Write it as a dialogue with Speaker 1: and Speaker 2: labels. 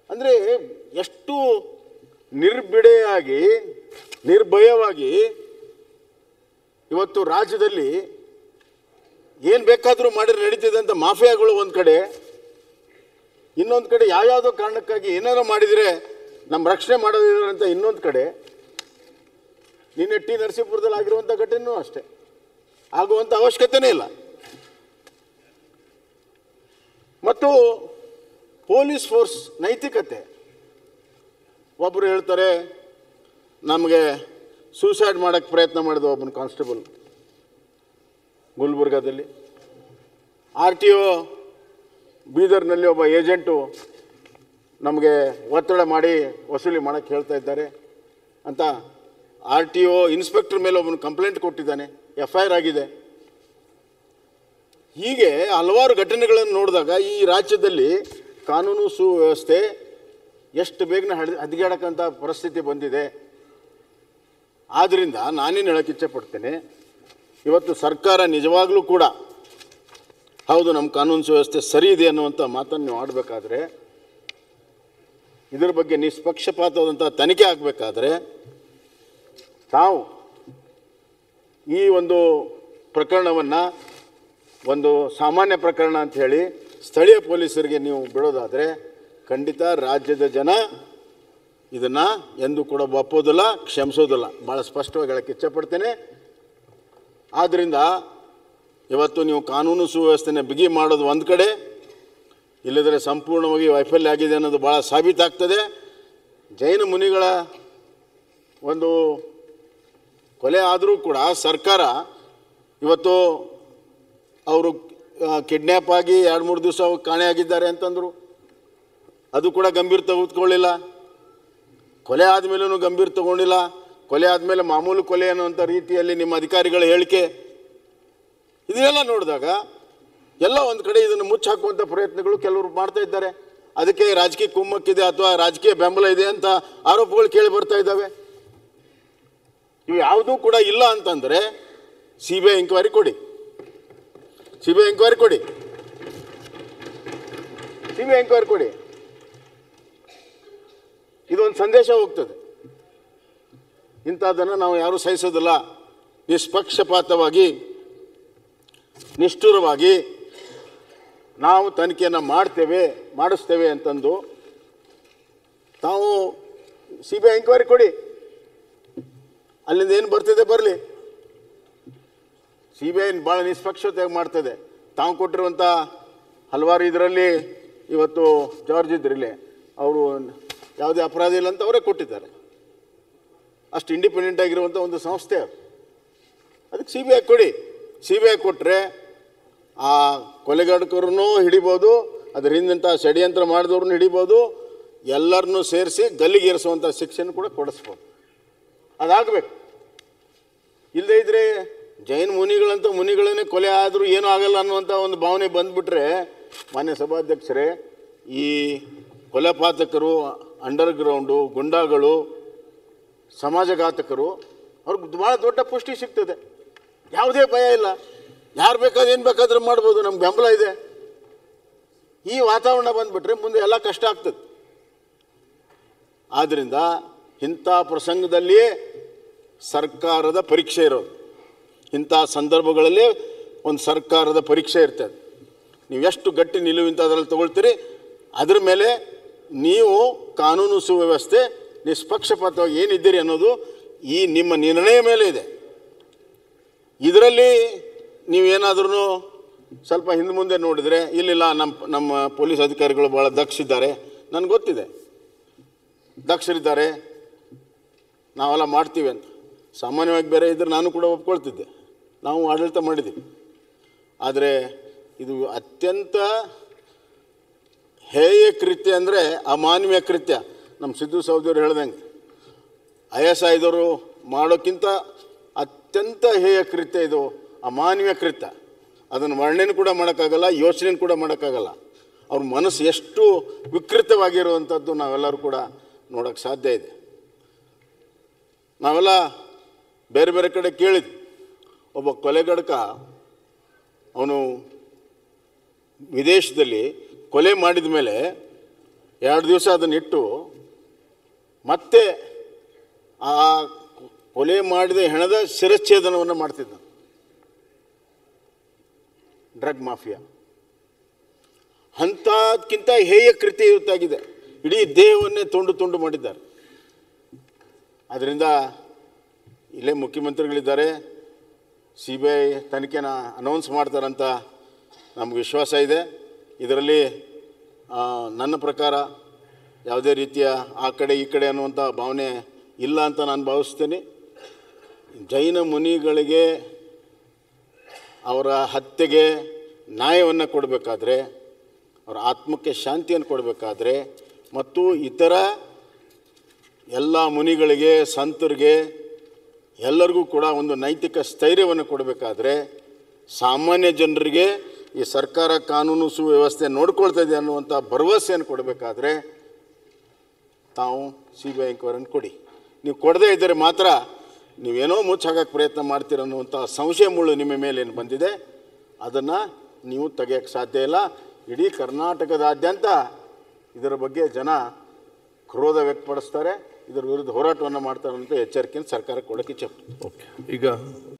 Speaker 1: ಅಂದರೆ ಎಷ್ಟು ನಿರ್ಬಿಡೆಯಾಗಿ ನಿರ್ಭಯವಾಗಿ ಇವತ್ತು ರಾಜ್ಯದಲ್ಲಿ ಏನು ಬೇಕಾದರೂ ಮಾಡಿದ್ರೆ ನಡೀತಿದೆ ಅಂತ ಮಾಫಿಯಾಗಳು ಒಂದು ಕಡೆ ಇನ್ನೊಂದು ಕಡೆ ಯಾವ್ಯಾವುದೋ ಕಾರಣಕ್ಕಾಗಿ ಏನಾರು ಮಾಡಿದರೆ ನಮ್ಮ ರಕ್ಷಣೆ ಮಾಡೋದಿಲ್ಲ ಅಂತ ಇನ್ನೊಂದು ಕಡೆ ನಿನ್ನೆ ಟಿ ನರಸೀಪುರದಲ್ಲಿ ಆಗಿರುವಂಥ ಘಟನೆಯೂ ಅಷ್ಟೇ ಆಗುವಂಥ ಅವಶ್ಯಕತೆನೇ ಇಲ್ಲ ಮತ್ತು ಪೊಲೀಸ್ ಫೋರ್ಸ್ ನೈತಿಕತೆ ಒಬ್ಬರು ಹೇಳ್ತಾರೆ ನಮಗೆ ಸೂಸೈಡ್ ಮಾಡೋಕ್ಕೆ ಪ್ರಯತ್ನ ಮಾಡಿದ ಒಬ್ಬನ ಕಾನ್ಸ್ಟೇಬಲ್ ಗುಲ್ಬರ್ಗಾದಲ್ಲಿ ಆರ್ ಟಿ ಒ ಬೀದರ್ನಲ್ಲಿ ಒಬ್ಬ ಏಜೆಂಟು ನಮಗೆ ಒತ್ತಡ ಮಾಡಿ ವಸೂಲಿ ಮಾಡೋಕ್ಕೆ ಹೇಳ್ತಾ ಇದ್ದಾರೆ ಅಂತ ಆರ್ ಟಿ ಒ ಇನ್ಸ್ಪೆಕ್ಟರ್ ಮೇಲೆ ಒಬ್ಬನು ಕಂಪ್ಲೇಂಟ್ ಕೊಟ್ಟಿದ್ದಾನೆ ಎಫ್ ಐ ಆರ್ ಆಗಿದೆ ಹೀಗೆ ಹಲವಾರು ಘಟನೆಗಳನ್ನು ನೋಡಿದಾಗ ಈ ರಾಜ್ಯದಲ್ಲಿ ಕಾನೂನು ಸುವ್ಯವಸ್ಥೆ ಎಷ್ಟು ಬೇಗನೆ ಹಡಿ ಹದಿಗೆಡಕ್ಕಂಥ ಪರಿಸ್ಥಿತಿ ಬಂದಿದೆ ಆದ್ದರಿಂದ ನಾನೇನು ಹೇಳಕ್ಕೆ ಇಚ್ಛೆಪಡ್ತೇನೆ ಇವತ್ತು ಸರ್ಕಾರ ನಿಜವಾಗ್ಲೂ ಕೂಡ ಹೌದು ನಮ್ಮ ಕಾನೂನು ಸುವ್ಯವಸ್ಥೆ ಸರಿ ಇದೆ ಅನ್ನುವಂಥ ಮಾತನ್ನು ನೀವು ಆಡಬೇಕಾದ್ರೆ ಇದರ ಬಗ್ಗೆ ನಿಷ್ಪಕ್ಷಪಾತವಾದಂಥ ತನಿಖೆ ಆಗಬೇಕಾದ್ರೆ ತಾವು ಈ ಒಂದು ಪ್ರಕರಣವನ್ನು ಒಂದು ಸಾಮಾನ್ಯ ಪ್ರಕರಣ ಅಂತ ಹೇಳಿ ಸ್ಥಳೀಯ ಪೊಲೀಸರಿಗೆ ನೀವು ಬಿಡೋದಾದರೆ ಖಂಡಿತ ರಾಜ್ಯದ ಜನ ಇದನ್ನು ಎಂದೂ ಕೂಡ ಒಪ್ಪೋದಿಲ್ಲ ಕ್ಷಮಿಸೋದಿಲ್ಲ ಭಾಳ ಸ್ಪಷ್ಟವಾಗಿ ಹೇಳಕ್ಕೆ ಇಚ್ಛಪಡ್ತೇನೆ ಆದ್ದರಿಂದ ಇವತ್ತು ನೀವು ಕಾನೂನು ಸುವ್ಯವಸ್ಥೆನ ಬಿಗಿ ಮಾಡೋದು ಒಂದು ಕಡೆ ಇಲ್ಲದ್ರೆ ಸಂಪೂರ್ಣವಾಗಿ ವೈಫಲ್ಯ ಆಗಿದೆ ಅನ್ನೋದು ಭಾಳ ಸಾಬೀತಾಗ್ತದೆ ಜೈನ ಮುನಿಗಳ ಒಂದು ಕೊಲೆ ಆದರೂ ಕೂಡ ಸರ್ಕಾರ ಇವತ್ತು ಅವರು ಕಿಡ್ನ್ಯಾಪ್ ಆಗಿ ಎರಡು ಮೂರು ದಿವಸ ಕಾಣೆಯಾಗಿದ್ದಾರೆ ಅಂತಂದರು ಅದು ಕೂಡ ಗಂಭೀರ ತೆಗೆದುಕೊಳ್ಳಿಲ್ಲ ಕೊಲೆ ಆದಮೇಲೂ ಗಂಭೀರ ತಗೊಂಡಿಲ್ಲ ಕೊಲೆ ಆದಮೇಲೆ ಮಾಮೂಲು ಕೊಲೆ ಅನ್ನುವಂಥ ರೀತಿಯಲ್ಲಿ ನಿಮ್ಮ ಅಧಿಕಾರಿಗಳ ಹೇಳಿಕೆ ಇದನ್ನೆಲ್ಲ ನೋಡಿದಾಗ ಎಲ್ಲ ಒಂದು ಕಡೆ ಇದನ್ನು ಮುಚ್ಚಾಕುವಂಥ ಪ್ರಯತ್ನಗಳು ಕೆಲವರು ಮಾಡ್ತಾ ಇದ್ದಾರೆ ಅದಕ್ಕೆ ರಾಜಕೀಯ ಕುಮ್ಮಕ್ಕಿದೆ ಅಥವಾ ರಾಜಕೀಯ ಬೆಂಬಲ ಇದೆ ಅಂತ ಆರೋಪಗಳು ಕೇಳಿ ಬರ್ತಾ ಇದ್ದಾವೆ ಇವು ಯಾವುದೂ ಕೂಡ ಇಲ್ಲ ಅಂತಂದರೆ ಸಿ ಬಿ ಐ ಎಂಕ್ವೈರಿ ಕೊಡಿ ಸಿ ಬಿ ಐ ಎಂಕ್ವೈರಿ ಕೊಡಿ ಸಿ ಬಿ ಐ ಎಂಕ್ವೈರಿ ಕೊಡಿ ಇದೊಂದು ಸಂದೇಶ ಹೋಗ್ತದೆ ಇಂಥದ್ದನ್ನು ನಾವು ಯಾರೂ ಸಹಿಸೋದಿಲ್ಲ ನಿಷ್ಪಕ್ಷಪಾತವಾಗಿ ನಿಷ್ಠುರವಾಗಿ ನಾವು ತನಿಖೆಯನ್ನು ಮಾಡ್ತೇವೆ ಮಾಡಿಸ್ತೇವೆ ಅಂತಂದು ತಾವು ಸಿ ಬಿ ಐ ಎಂಕ್ವೈರಿ ಕೊಡಿ ಅಲ್ಲಿಂದ ಏನು ಬರ್ತಿದೆ ಬರಲಿ ಸಿ ಬಿ ಐ ಭಾಳ ನಿಷ್ಪಕ್ಷತೆಯಾಗಿ ಮಾಡ್ತದೆ ತಾವು ಕೊಟ್ಟಿರುವಂಥ ಹಲವಾರು ಇದರಲ್ಲಿ ಇವತ್ತು ಜಾರ್ಜ್ ಇದ್ರಿಲ್ಲಿ ಅವರು ಯಾವುದೇ ಅಪರಾಧ ಇಲ್ಲ ಅಂತ ಅವರೇ ಕೊಟ್ಟಿದ್ದಾರೆ ಅಷ್ಟು ಇಂಡಿಪೆಂಡೆಂಟ್ ಆಗಿರುವಂಥ ಒಂದು ಸಂಸ್ಥೆ ಅದು ಅದಕ್ಕೆ ಸಿ ಬಿ ಐ ಕೊಡಿ ಸಿ ಬಿ ಐ ಕೊಟ್ಟರೆ ಆ ಕೊಲೆಗಡಕರನ್ನೂ ಹಿಡಿಬೋದು ಅದ್ರ ಹಿಂದಂಥ ಷಡ್ಯಂತ್ರ ಮಾಡಿದವ್ರನ್ನ ಹಿಡಿಬೋದು ಎಲ್ಲರನ್ನೂ ಸೇರಿಸಿ ಗಲ್ಲಿಗೇರಿಸುವಂಥ ಶಿಕ್ಷೆನೂ ಕೂಡ ಕೊಡಿಸ್ಬೋದು ಅದಾಗಬೇಕು ಇಲ್ಲದೇ ಇದ್ದರೆ ಜೈನ ಮುನಿಗಳಂತ ಮುನಿಗಳನ್ನೇ ಕೊಲೆ ಆದರೂ ಏನೂ ಆಗಲ್ಲ ಅನ್ನುವಂಥ ಒಂದು ಭಾವನೆ ಬಂದುಬಿಟ್ರೆ ಮಾನ್ಯ ಸಭಾಧ್ಯಕ್ಷರೇ ಈ ಕೊಲೆಪಾತಕರು ಅಂಡರ್ಗ್ರೌಂಡು ಗುಂಡಾಗಳು ಸಮಾಜಘಾತಕರು ಅವ್ರಿಗೆ ಭಾಳ ದೊಡ್ಡ ಪುಷ್ಟಿ ಸಿಗ್ತದೆ ಯಾವುದೇ ಭಯ ಇಲ್ಲ ಯಾರು ಬೇಕಾದ್ರೆ ಏನು ಬೇಕಾದ್ರೂ ಮಾಡ್ಬೋದು ನಮ್ಗೆ ಬೆಂಬಲ ಇದೆ ಈ ವಾತಾವರಣ ಬಂದುಬಿಟ್ರೆ ಮುಂದೆ ಎಲ್ಲ ಕಷ್ಟ ಆಗ್ತದೆ ಆದ್ದರಿಂದ ಇಂಥ ಪ್ರಸಂಗದಲ್ಲಿಯೇ ಸರ್ಕಾರದ ಪರೀಕ್ಷೆ ಇರೋದು ಇಂಥ ಸಂದರ್ಭಗಳಲ್ಲಿ ಒಂದು ಸರ್ಕಾರದ ಪರೀಕ್ಷೆ ಇರ್ತದೆ ನೀವು ಎಷ್ಟು ಗಟ್ಟಿ ನಿಲುವಿಂತ ಅದರಲ್ಲಿ ತಗೊಳ್ತೀರಿ ಅದ್ರ ಮೇಲೆ ನೀವು ಕಾನೂನು ಸುವ್ಯವಸ್ಥೆ ನಿಷ್ಪಕ್ಷಪಾತವಾಗಿ ಏನಿದ್ದೀರಿ ಅನ್ನೋದು ಈ ನಿಮ್ಮ ನಿರ್ಣಯ ಮೇಲೆ ಇದೆ ಇದರಲ್ಲಿ ನೀವೇನಾದ್ರೂ ಸ್ವಲ್ಪ ಹಿಂದೆ ಮುಂದೆ ನೋಡಿದರೆ ಇಲ್ಲಿಲ್ಲ ನಮ್ಮ ನಮ್ಮ ಪೊಲೀಸ್ ಅಧಿಕಾರಿಗಳು ಭಾಳ ದಕ್ಷಿದ್ದಾರೆ ನನಗೆ ಗೊತ್ತಿದೆ ದಕ್ಷರಿದ್ದಾರೆ ನಾವೆಲ್ಲ ಮಾಡ್ತೀವಿ ಅಂತ ಸಾಮಾನ್ಯವಾಗಿ ಬೇರೆ ಇದ್ರೆ ನಾನು ಕೂಡ ಒಪ್ಕೊಳ್ತಿದ್ದೆ ನಾವು ಆಡಳಿತ ಮಾಡಿದ್ದೀವಿ ಆದರೆ ಇದು ಅತ್ಯಂತ ಹೇಯ ಕೃತ್ಯ ಅಂದರೆ ಅಮಾನವೀಯ ಕೃತ್ಯ ನಮ್ಮ ಸಿದ್ದು ಸಹೋದರು ಹೇಳ್ದಂಗೆ ಐ ಎಸ್ ಐದವರು ಮಾಡೋಕ್ಕಿಂತ ಅತ್ಯಂತ ಹೇಯ ಕೃತ್ಯ ಇದು ಅಮಾನವೀಯ ಕೃತ್ಯ ಅದನ್ನು ವರ್ಣನೆ ಕೂಡ ಮಾಡೋಕ್ಕಾಗಲ್ಲ ಯೋಚನೆ ಕೂಡ ಮಾಡೋಕ್ಕಾಗಲ್ಲ ಅವ್ರ ಮನಸ್ಸು ಎಷ್ಟು ವಿಕೃತವಾಗಿರುವಂಥದ್ದು ನಾವೆಲ್ಲರೂ ಕೂಡ ನೋಡೋಕ್ಕೆ ಸಾಧ್ಯ ಇದೆ ನಾವೆಲ್ಲ ಬೇರೆ ಬೇರೆ ಕಡೆ ಕೇಳಿದ್ವಿ ಒಬ್ಬ ಕೊಲೆಗಡಕ ಅವನು ವಿದೇಶದಲ್ಲಿ ಕೊಲೆ ಮಾಡಿದ ಮೇಲೆ ಎರಡು ದಿವಸ ಅದನ್ನಿಟ್ಟು ಮತ್ತೆ ಆ ಕೊಲೆ ಮಾಡಿದ ಹೆಣದ ಶಿರಚ್ಛೇದನವನ್ನು ಮಾಡ್ತಿದ್ದ ಡ್ರಗ್ ಮಾಫಿಯಾ ಅಂಥದ್ಕಿಂತ ಹೇಯ ಕೃತ್ಯ ಇವತ್ತಾಗಿದೆ ಇಡೀ ದೇಹವನ್ನೇ ತುಂಡು ತುಂಡು ಮಾಡಿದ್ದಾರೆ ಅದರಿಂದ ಇಲ್ಲೇ ಮುಖ್ಯಮಂತ್ರಿಗಳಿದ್ದಾರೆ ಸಿ ಬಿ ಐ ತನಿಖೆನ ಅನೌನ್ಸ್ ಮಾಡ್ತಾರಂತ ನಮ್ಗೆ ವಿಶ್ವಾಸ ಇದೆ ಇದರಲ್ಲಿ ಆ, ನನ್ನ ಪ್ರಕಾರ ಯಾವುದೇ ರೀತಿಯ ಆ ಕಡೆ ಈ ಕಡೆ ಅನ್ನುವಂಥ ಭಾವನೆ ಇಲ್ಲ ಅಂತ ನಾನು ಭಾವಿಸ್ತೀನಿ ಜೈನ ಮುನಿಗಳಿಗೆ ಅವರ ಹತ್ಯೆಗೆ ನ್ಯಾಯವನ್ನು ಕೊಡಬೇಕಾದ್ರೆ ಅವರ ಆತ್ಮಕ್ಕೆ ಶಾಂತಿಯನ್ನು ಕೊಡಬೇಕಾದ್ರೆ ಮತ್ತು ಇತರ ಎಲ್ಲ ಮುನಿಗಳಿಗೆ ಸಂತರಿಗೆ ಎಲ್ಲರಿಗೂ ಕೂಡ ಒಂದು ನೈತಿಕ ಸ್ಥೈರ್ಯವನ್ನು ಕೊಡಬೇಕಾದ್ರೆ ಸಾಮಾನ್ಯ ಜನರಿಗೆ ಈ ಸರ್ಕಾರ ಕಾನೂನು ಸುವ್ಯವಸ್ಥೆ ನೋಡ್ಕೊಳ್ತಾ ಇದೆ ಅನ್ನುವಂಥ ಭರವಸೆಯನ್ನು ಕೊಡಬೇಕಾದ್ರೆ ತಾವು ಸಿ ಬಿ ಐ ಎಂಕ್ವೈರಿಯನ್ನು ಕೊಡಿ ನೀವು ಕೊಡದೇ ಇದ್ದರೆ ಮಾತ್ರ ನೀವೇನೋ ಮುಚ್ಚಾಕಕ್ಕೆ ಪ್ರಯತ್ನ ಮಾಡ್ತೀರ ಅನ್ನುವಂಥ ಸಂಶಯ ಮುಳ್ಳು ನಿಮ್ಮ ಮೇಲೆ ಏನು ಬಂದಿದೆ ಅದನ್ನು ನೀವು ತೆಗೆಯೋಕ್ಕೆ ಸಾಧ್ಯ ಇಲ್ಲ ಇಡೀ ಕರ್ನಾಟಕದಾದ್ಯಂತ ಇದರ ಬಗ್ಗೆ ಜನ ಕ್ರೋಧ ವ್ಯಕ್ತಪಡಿಸ್ತಾರೆ ಇದರ ವಿರುದ್ಧ ಹೋರಾಟವನ್ನು ಮಾಡ್ತಾರೆ ಅಂತ ಎಚ್ಚರಿಕೆಯನ್ನು ಸರ್ಕಾರಕ್ಕೆ ಕೊಡೋಕ್ಕೆ ಇಚ್ಛೆ
Speaker 2: ಓಕೆ ಈಗ